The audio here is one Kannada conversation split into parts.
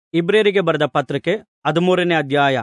ಇಬ್ರಿಯರಿಗೆ ಬರೆದ ಪತ್ರಕ್ಕೆ ಹದಿಮೂರನೇ ಅಧ್ಯಾಯ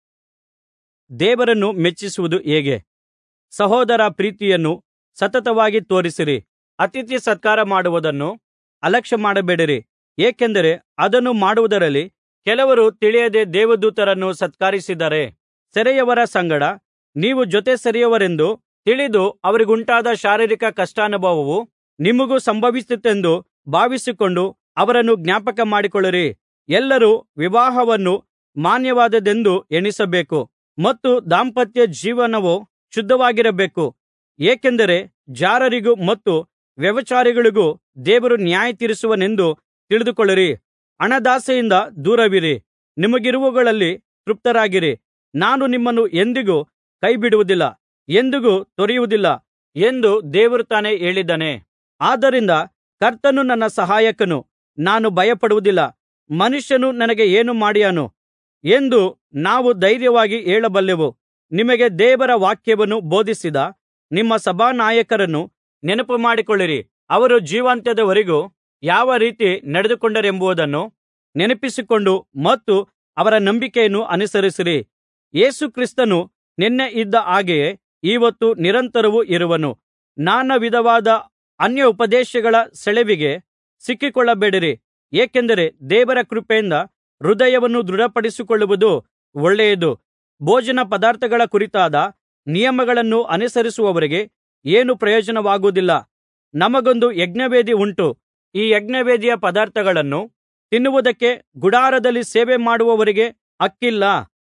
ದೇವರನ್ನು ಮೆಚ್ಚಿಸುವುದು ಹೇಗೆ ಸಹೋದರ ಪ್ರೀತಿಯನ್ನು ಸತತವಾಗಿ ತೋರಿಸಿರಿ ಅತಿಥಿ ಸತ್ಕಾರ ಮಾಡುವುದನ್ನು ಅಲಕ್ಷ್ಯ ಮಾಡಬೇಡಿರಿ ಏಕೆಂದರೆ ಅದನ್ನು ಮಾಡುವುದರಲ್ಲಿ ಕೆಲವರು ತಿಳಿಯದೆ ದೇವದೂತರನ್ನು ಸತ್ಕರಿಸಿದ್ದಾರೆ ಸೆರೆಯವರ ಸಂಗಡ ನೀವು ಜೊತೆ ಸೆರೆಯವರೆಂದು ತಿಳಿದು ಅವರಿಗುಂಟಾದ ಶಾರೀರಿಕ ಕಷ್ಟಾನುಭವವು ನಿಮಗೂ ಸಂಭವಿಸಿತೆಂದು ಭಾವಿಸಿಕೊಂಡು ಅವರನ್ನು ಜ್ಞಾಪಕ ಮಾಡಿಕೊಳ್ಳಿರಿ ಎಲ್ಲರೂ ವಿವಾಹವನ್ನು ಮಾನ್ಯವಾದದ್ದೆಂದು ಎಣಿಸಬೇಕು ಮತ್ತು ದಾಂಪತ್ಯ ಜೀವನವು ಶುದ್ಧವಾಗಿರಬೇಕು ಏಕೆಂದರೆ ಜಾರರಿಗೂ ಮತ್ತು ವ್ಯಭಿಚಾರಿಗಳಿಗೂ ದೇವರು ನ್ಯಾಯತೀರಿಸುವನೆಂದು ತಿಳಿದುಕೊಳ್ಳಿರಿ ಹಣದಾಸೆಯಿಂದ ದೂರವಿರಿ ನಿಮಗಿರುವುಗಳಲ್ಲಿ ತೃಪ್ತರಾಗಿರಿ ನಾನು ನಿಮ್ಮನ್ನು ಎಂದಿಗೂ ಕೈಬಿಡುವುದಿಲ್ಲ ಎಂದಿಗೂ ತೊರೆಯುವುದಿಲ್ಲ ಎಂದು ದೇವರು ತಾನೇ ಹೇಳಿದ್ದಾನೆ ಆದ್ದರಿಂದ ಕರ್ತನು ನನ್ನ ಸಹಾಯಕನು ನಾನು ಭಯಪಡುವುದಿಲ್ಲ ಮನುಷ್ಯನು ನನಗೆ ಏನು ಮಾಡಿಯಾನು ಎಂದು ನಾವು ಧೈರ್ಯವಾಗಿ ಹೇಳಬಲ್ಲೆವು ನಿಮಗೆ ದೇವರ ವಾಕ್ಯವನ್ನು ಬೋಧಿಸಿದ ನಿಮ್ಮ ಸಭಾನಾಯಕರನ್ನು ನೆನಪುಮಾಡಿಕೊಳ್ಳಿರಿ ಅವರು ಜೀವಾಂತ್ಯದವರೆಗೂ ಯಾವ ರೀತಿ ನಡೆದುಕೊಂಡರೆಂಬುದನ್ನು ನೆನಪಿಸಿಕೊಂಡು ಮತ್ತು ಅವರ ನಂಬಿಕೆಯನ್ನು ಅನುಸರಿಸಿರಿ ಯೇಸು ಕ್ರಿಸ್ತನು ನಿನ್ನೆ ಇದ್ದ ಹಾಗೆಯೇ ಇವತ್ತು ನಿರಂತರವೂ ಇರುವನು ನಾನಾ ವಿಧವಾದ ಅನ್ಯೋಪದೇಶಗಳ ಸೆಳೆವಿಗೆ ಸಿಕ್ಕಿಕೊಳ್ಳಬೇಡಿರಿ ಏಕೆಂದರೆ ದೇವರ ಕೃಪೆಯಿಂದ ಹೃದಯವನ್ನು ದೃಢಪಡಿಸಿಕೊಳ್ಳುವುದು ಒಳ್ಳೆಯದು ಭೋಜನ ಪದಾರ್ಥಗಳ ಕುರಿತಾದ ನಿಯಮಗಳನ್ನು ಅನುಸರಿಸುವವರಿಗೆ ಏನೂ ಪ್ರಯೋಜನವಾಗುವುದಿಲ್ಲ ನಮಗೊಂದು ಯಜ್ಞವೇದಿ ಉಂಟು ಈ ಯಜ್ಞವೇದಿಯ ಪದಾರ್ಥಗಳನ್ನು ತಿನ್ನುವುದಕ್ಕೆ ಗುಡಾರದಲ್ಲಿ ಸೇವೆ ಮಾಡುವವರಿಗೆ ಹಕ್ಕಿಲ್ಲ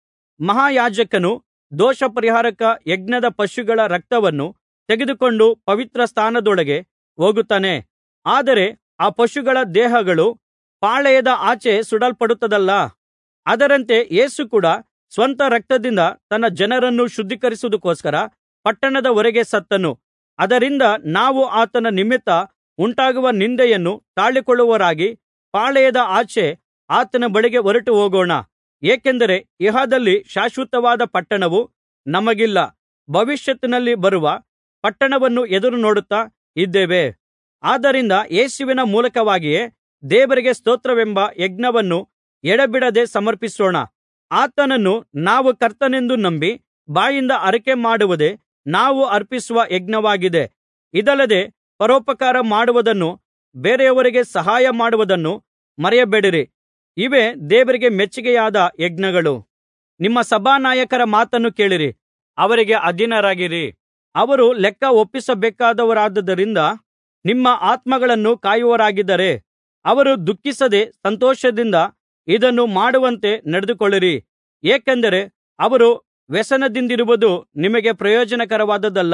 ಮಹಾಯಾಜಕನು ದೋಷಪರಿಹಾರಕ ಯಜ್ಞದ ಪಶುಗಳ ರಕ್ತವನ್ನು ತೆಗೆದುಕೊಂಡು ಪವಿತ್ರ ಸ್ಥಾನದೊಳಗೆ ಹೋಗುತ್ತಾನೆ ಆದರೆ ಆ ಪಶುಗಳ ದೇಹಗಳು ಪಾಳೆಯದ ಆಚೆ ಸುಡಲ್ಪಡುತ್ತದಲ್ಲಾ ಅದರಂತೆ ಯೇಸು ಕೂಡ ಸ್ವಂತ ರಕ್ತದಿಂದ ತನ್ನ ಜನರನ್ನು ಶುದ್ಧೀಕರಿಸುವುದಕ್ಕೋಸ್ಕರ ಪಟ್ಟಣದ ಹೊರಗೆ ಸತ್ತನು ಅದರಿಂದ ನಾವು ಆತನ ನಿಮಿತ್ತ ಉಂಟಾಗುವ ನಿಂದೆಯನ್ನು ತಾಳಿಕೊಳ್ಳುವವರಾಗಿ ಪಾಳೆಯದ ಆಚೆ ಆತನ ಬಳಿಗೆ ಹೊರಟು ಹೋಗೋಣ ಏಕೆಂದರೆ ಇಹದಲ್ಲಿ ಶಾಶ್ವತವಾದ ಪಟ್ಟಣವು ನಮಗಿಲ್ಲ ಭವಿಷ್ಯತ್ತಿನಲ್ಲಿ ಬರುವ ಪಟ್ಟಣವನ್ನು ಎದುರು ನೋಡುತ್ತಾ ಇದ್ದೇವೆ ಆದ್ದರಿಂದ ಯೇಸುವಿನ ಮೂಲಕವಾಗಿಯೇ ದೇವರಿಗೆ ಸ್ತೋತ್ರವೆಂಬ ಯಜ್ಞವನ್ನು ಎಡೆಬಿಡದೆ ಸಮರ್ಪಿಸೋಣ ಆತನನ್ನು ನಾವು ಕರ್ತನೆಂದು ನಂಬಿ ಬಾಯಿಂದ ಅರಿಕೆ ಮಾಡುವುದೇ ನಾವು ಅರ್ಪಿಸುವ ಯಜ್ಞವಾಗಿದೆ ಇದಲ್ಲದೆ ಪರೋಪಕಾರ ಮಾಡುವುದನ್ನು ಬೇರೆಯವರಿಗೆ ಸಹಾಯ ಮಾಡುವುದನ್ನು ಮರೆಯಬೇಡಿರಿ ಇವೇ ದೇವರಿಗೆ ಮೆಚ್ಚಿಕೆಯಾದ ಯಜ್ಞಗಳು ನಿಮ್ಮ ಸಭಾನಾಯಕರ ಮಾತನ್ನು ಕೇಳಿರಿ ಅವರಿಗೆ ಅಧೀನರಾಗಿರಿ ಅವರು ಲೆಕ್ಕ ಒಪ್ಪಿಸಬೇಕಾದವರಾದ್ದರಿಂದ ನಿಮ್ಮ ಆತ್ಮಗಳನ್ನು ಕಾಯುವವರಾಗಿದ್ದಾರೆ ಅವರು ದುಃಖಿಸದೆ ಸಂತೋಷದಿಂದ ಇದನ್ನು ಮಾಡುವಂತೆ ನಡೆದುಕೊಳ್ಳಿರಿ ಏಕೆಂದರೆ ಅವರು ವ್ಯಸನದಿಂದಿರುವುದು ನಿಮಗೆ ಪ್ರಯೋಜನಕರವಾದದ್ದಲ್ಲ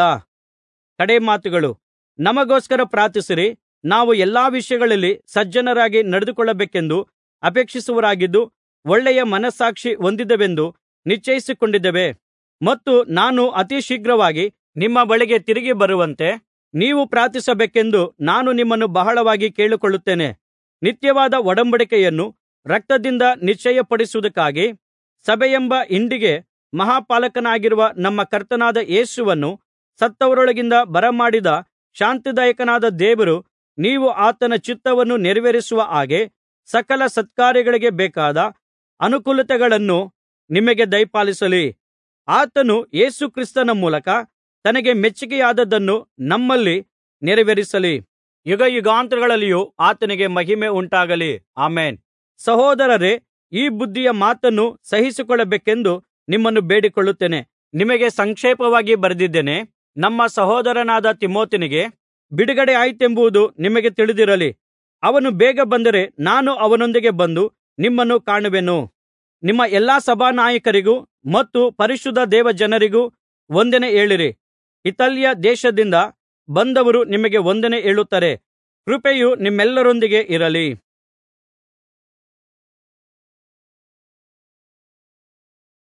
ಕಡೆ ಮಾತುಗಳು ನಮಗೋಸ್ಕರ ಪ್ರಾರ್ಥಿಸಿರಿ ನಾವು ಎಲ್ಲಾ ವಿಷಯಗಳಲ್ಲಿ ಸಜ್ಜನರಾಗಿ ನಡೆದುಕೊಳ್ಳಬೇಕೆಂದು ಅಪೇಕ್ಷಿಸುವವರಾಗಿದ್ದು ಒಳ್ಳೆಯ ಮನಸ್ಸಾಕ್ಷಿ ಹೊಂದಿದ್ದೇವೆಂದು ನಿಶ್ಚಯಿಸಿಕೊಂಡಿದ್ದೇವೆ ಮತ್ತು ನಾನು ಅತಿ ಶೀಘ್ರವಾಗಿ ನಿಮ್ಮ ಬಳಿಗೆ ತಿರುಗಿ ಬರುವಂತೆ ನೀವು ಪ್ರಾರ್ಥಿಸಬೇಕೆಂದು ನಾನು ನಿಮ್ಮನ್ನು ಬಹಳವಾಗಿ ಕೇಳಿಕೊಳ್ಳುತ್ತೇನೆ ನಿತ್ಯವಾದ ಒಡಂಬಡಿಕೆಯನ್ನು ರಕ್ತದಿಂದ ನಿಶ್ಚಯಪಡಿಸುವುದಕ್ಕಾಗಿ ಸಭೆಯೆಂಬ ಹಿಂಡಿಗೆ ಮಹಾಪಾಲಕನಾಗಿರುವ ನಮ್ಮ ಕರ್ತನಾದ ಯೇಸುವನ್ನು ಸತ್ತವರೊಳಗಿಂದ ಬರಮಾಡಿದ ಶಾಂತಿದಾಯಕನಾದ ದೇವರು ನೀವು ಆತನ ಚಿತ್ತವನ್ನು ನೆರವೇರಿಸುವ ಹಾಗೆ ಸಕಲ ಸತ್ಕಾರ್ಯಗಳಿಗೆ ಬೇಕಾದ ಅನುಕೂಲತೆಗಳನ್ನು ನಿಮಗೆ ದಯಪಾಲಿಸಲಿ ಆತನು ಯೇಸು ಕ್ರಿಸ್ತನ ಮೂಲಕ ತನಗೆ ಮೆಚ್ಚಿಕೆಯಾದದ್ದನ್ನು ನಮ್ಮಲ್ಲಿ ನೆರವೇರಿಸಲಿ ಯುಗಯುಗಾಂತರಗಳಲ್ಲಿಯೂ ಆತನಿಗೆ ಮಹಿಮೆ ಉಂಟಾಗಲಿ ಆಮೆನ್ ಸಹೋದರರೇ ಈ ಬುದ್ಧಿಯ ಮಾತನ್ನು ಸಹಿಸಿಕೊಳ್ಳಬೇಕೆಂದು ನಿಮ್ಮನ್ನು ಬೇಡಿಕೊಳ್ಳುತ್ತೇನೆ ನಿಮಗೆ ಸಂಕ್ಷೇಪವಾಗಿ ಬರೆದಿದ್ದೇನೆ ನಮ್ಮ ಸಹೋದರನಾದ ತಿಮೋಥನಿಗೆ ಬಿಡುಗಡೆ ಆಯಿತೆಂಬುದು ನಿಮಗೆ ತಿಳಿದಿರಲಿ ಅವನು ಬೇಗ ಬಂದರೆ ನಾನು ಅವನೊಂದಿಗೆ ಬಂದು ನಿಮ್ಮನ್ನು ಕಾಣುವೆನು ನಿಮ್ಮ ಎಲ್ಲಾ ಸಭಾನಾಯಕರಿಗೂ ಮತ್ತು ಪರಿಶುದ್ಧ ದೇವಜನರಿಗೂ ವಂದನೆ ಹೇಳಿರಿ ಇತಾಲ್ಯ ದೇಶದಿಂದ ಬಂದವರು ನಿಮಗೆ ವಂದನೆ ಹೇಳುತ್ತಾರೆ ಕೃಪೆಯು ನಿಮ್ಮೆಲ್ಲರೊಂದಿಗೆ ಇರಲಿ